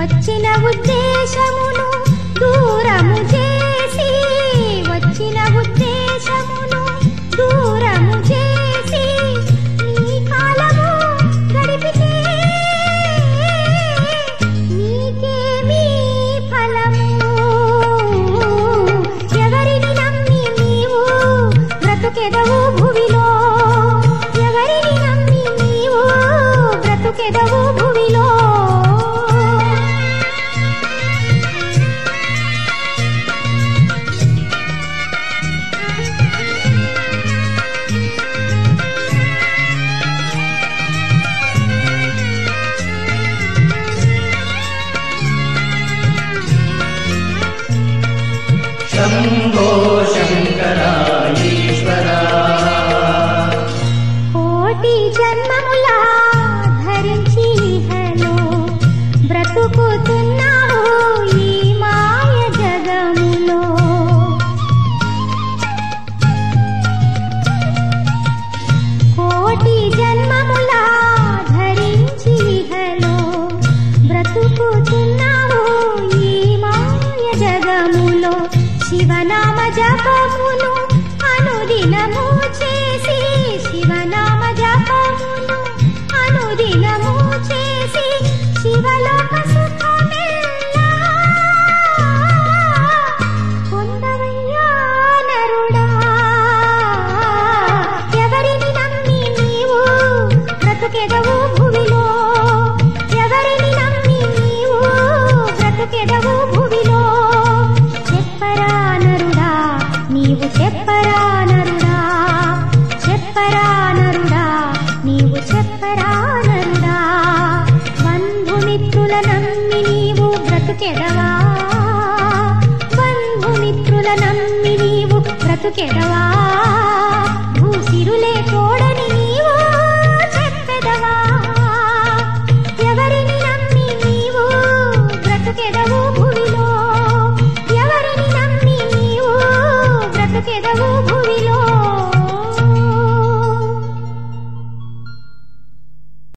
వచ్చిన ఉద్దేశమును దూరము చేసి వచ్చిన ఉద్దేశమును దూరము చేసి నీ కాలము గడిపితే నీకేమీ ఫలము ఎవరిని నమ్మి నీవు బ్రతుకెదవు భువిలో ఎవరిని నమ్మి నీవు బ్రతుకెదవు భువిలో शम्भो शङ्करा ईश्वरा కోటి జన్మములా ధరించి హలో బ్రతుకుతున్నావు ఈ మాయ జగములో కోటి జన్మములా ధరించి హలో బ్రతుకుతున్నావు ఈ మాయ జగములో శివనామ జపమును అనుదినము చేసి శివనామ జపమును అనుదినము చేసి శివలోక సుఖమెల్లా పొందవయ్యా నరుడా ఎవరిని నమ్మి నీవు బ్రతుకెదవు భువిలో ఎవరిని నమ్మి నీవు బ్రతుకెదవు భువిలో చెప్పరా నరుడా నీవు చెప్పరా నరుడా చెప్పరా నరుడా నీవు చెప్పరా నరుడా బంధుమిత్రుల నమ్మి నీవు బ్రతుకెదవా బంధుమిత్రుల నమ్మి నీవు బ్రతుకెదవా భూసిరులే తోడని నీవు చెప్పెదవా ఎవరిని నమ్మి నీవు బ్రతుకెదవు